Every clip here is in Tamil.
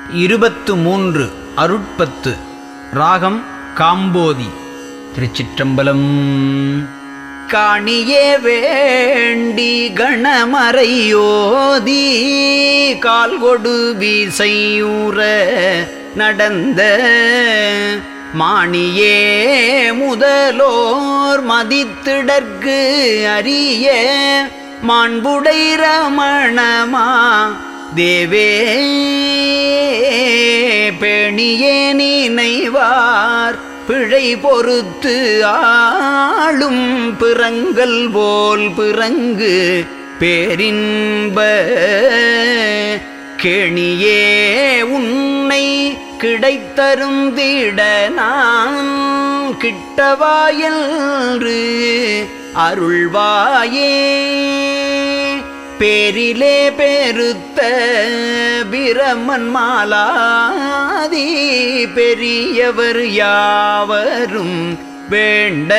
இருபத்து மூன்று அருட்பத்து ராகம் காம்போதி திருச்சிற்றம்பலம் காணியே வேண்டி கணமறையோதி கால்கொடு வீசையூற நடந்த மாணியே முதலோர் மதித்திடற்கு அரிய மாண்புடை ரமணமா தேவே பெணியே நினைவார் பிழை பொறுத்து ஆளும் பிறங்கல் போல் பிறங்கு பேரின்ப கெணியே உன்னை கிடைத்தரும் திட நான் கிட்டவாயல்று அருள்வாயே பேரிலே பெருத்த பிரமன் மாலாதி பெரியவர் யாவரும் வேண்ட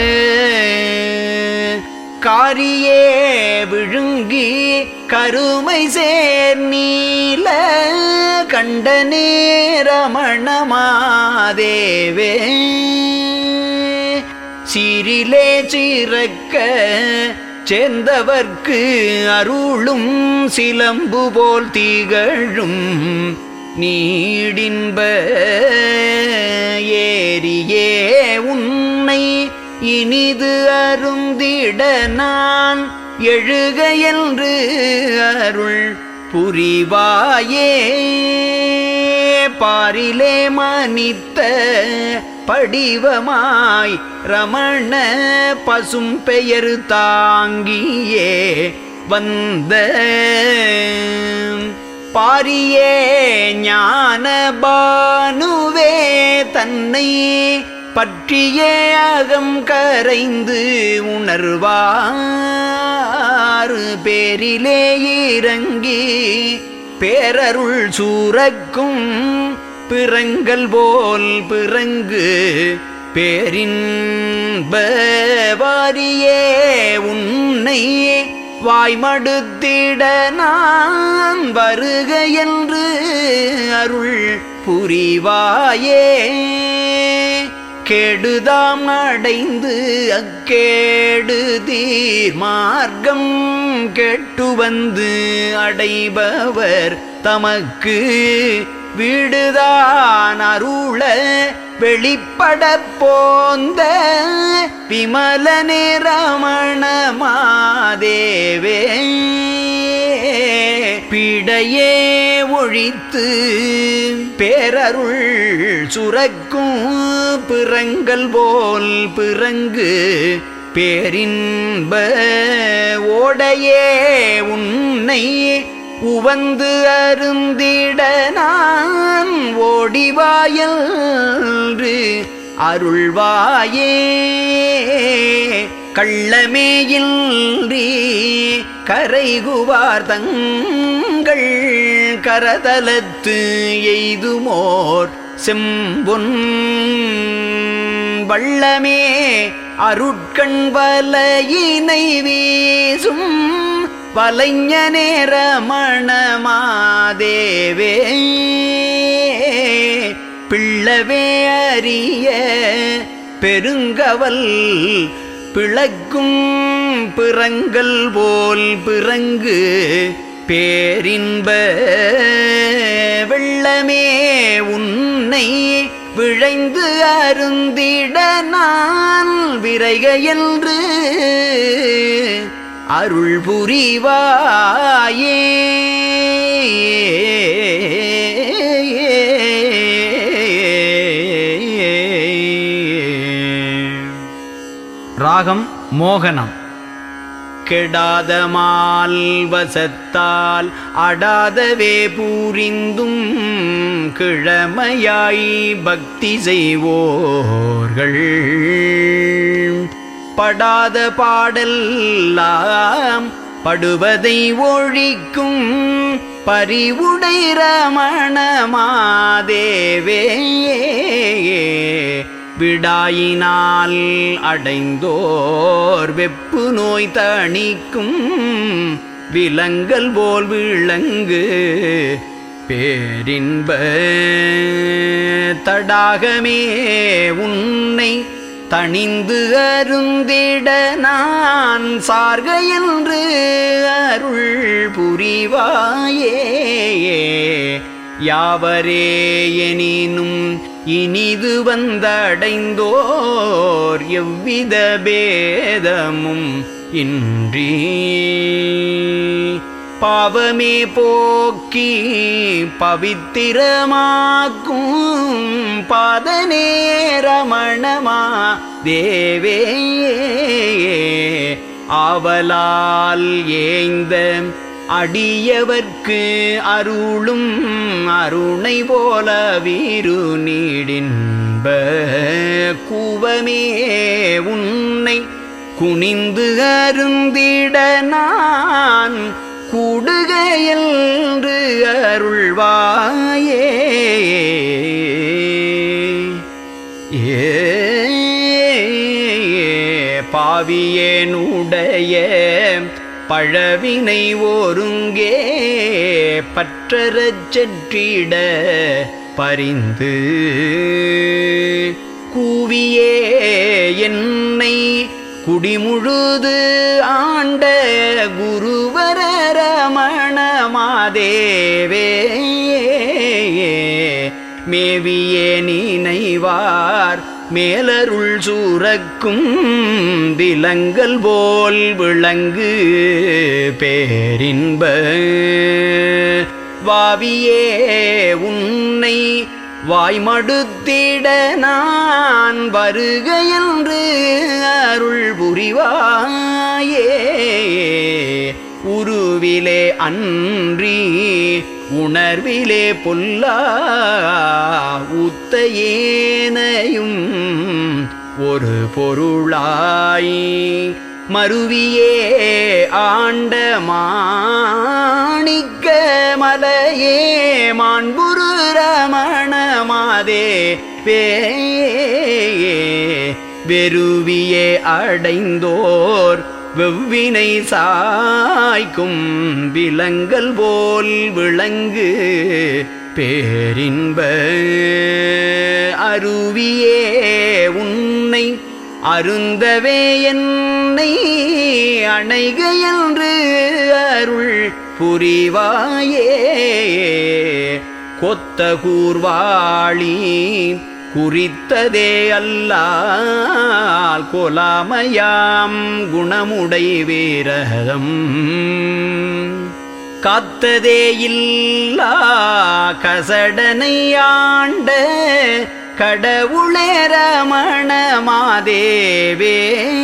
காரியே விழுங்கி கருமை சேர் நீல கண்ட நேரமணமாதேவே சீரிலே சிறக்க சேர்ந்தவர்க்கு அருளும் சிலம்பு போல் திகழும் நீடின்ப ஏரியே உன்னை இனிது அருந்திட நான் எழுக என்று அருள் புரிவாயே பாரிலே மனித்த படிவமாய் ரமண பசும் பெயர் தாங்கியே வந்த பாரியே ஞான பானுவே தன்னை பற்றியே அகம் கரைந்து உணர்வார் பேரிலே இறங்கி பேரருள் சூரக்கும் பிறங்கல் போல் பிறங்கு பேரின்பவாரியே உன்னை வாய்மடுத்திட நான் வருக என்று அருள் புரிவாயே கெடுதாம் அடைந்து அக்கேடு தீர் மார்க்கம் கெட்டு வந்து அடைபவர் தமக்கு வீடுதான் அருள வெளிப்பட போந்த விமல நிரமண மாதேவே பிடையே ஒழித்து பேரருள் சுரக்கும் பிறங்கல் போல் பிறங்கு பேரின்ப ஓடையே உன்னை உவந்து அருந்திட நான் ஓடிவாயல்று அருள்வாயே கள்ளமேயின்றி கரைகுவார் தங்கள் கரதலத்து எய்துமோர் செம்பொன் வள்ளமே அருட்கண் வலையினை வீசும் வலைஞ நேரமணமாதேவே பிள்ளவே அறிய பெருங்கவல் பிளக்கும் பிறங்கல் போல் பிறங்கு பேரின்ப வெள்ளமே உன்னை விழைந்து அருந்திட நான் விரைக என்று அருள் புரிவாயே ராகம் மோகனம் கெடாத மால்வசத்தால் அடாதவே பூரிந்தும் கிழமையாய் பக்தி செய்வோர்கள் படாத பாடல்லாம் படுவதை ஒழிக்கும் பரிவுடை ரமணமாதேவே விடாயினால் அடைந்தோர் வெப்பு நோய் தணிக்கும் விலங்கல் போல் விளங்கு பேரின்ப தடாகமே உன்னை தணிந்து அருந்திட நான் சார்க என்று அருள் புரிவாயே யாவரே எனினும் இனிது வந்தடைந்தோர் எவ்வித பேதமும் இன்றி பாவமே போக்கி பவித்திரமாக்கும் பாதநேரமணமா தேவே ஆவலால் ஏய்ந்த அடியவர்க்கு அருளும் அருணை போல வீரு நீடின்ப கூவமே உன்னை குனிந்து அருந்திட நான் கூடுக என்று அருள்வாயே ஏ பாவியனுடைய பழவினை ஒருங்கே பற்றறச் செற்றிட பரிந்து கூவியே என்னை குடிமுழுது ஆண்ட குருவர ரமண மாதேவே மேவியே நினைவார் மேலருள் சூரக்கும் விலங்கல் போல் விளங்கு பேரின்ப வாவியே உன்னை வாய்மடுத்திட நான் வருக என்று அருள் புரிவாயே உருவிலே அன்றி உணர்விலே பொல்லா உத்தையேனையும் ஒரு பொருளாய் மருவியே ஆண்ட மாணிக்க மலையே மாண்புரு ரமண மாதே வே வெறுவியே அடைந்தோர் வெவ்வினை சாய்க்கும் விலங்கல் போல் விளங்கு பேரின்ப அருவியே உன்னை அருந்தவே என்னை அணைக என்று அருள் புரிவாயே கொத்த கூர்வாளி குறித்ததே அல்லால் கொலாமையாம் குணமுடை வீரதம் காத்ததே இல்லா கசடனை ஆண்ட கடவுளே ரமண மாதேவே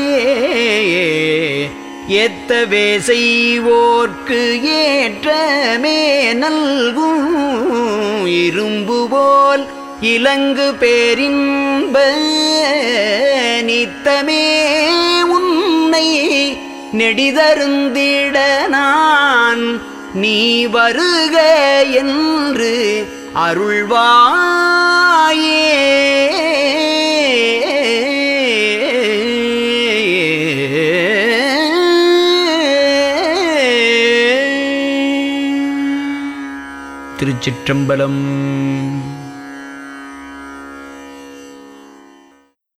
எத்தவே செய்வோர்க்கு ஏற்றமே நல்கும் இரும்பு போல் இலங்கு பேரின்ப நித்தமே உன்னை நெடிதருந்திட நான் நீ வருக என்று அருள்வாயே திருச்சிற்றம்பலம்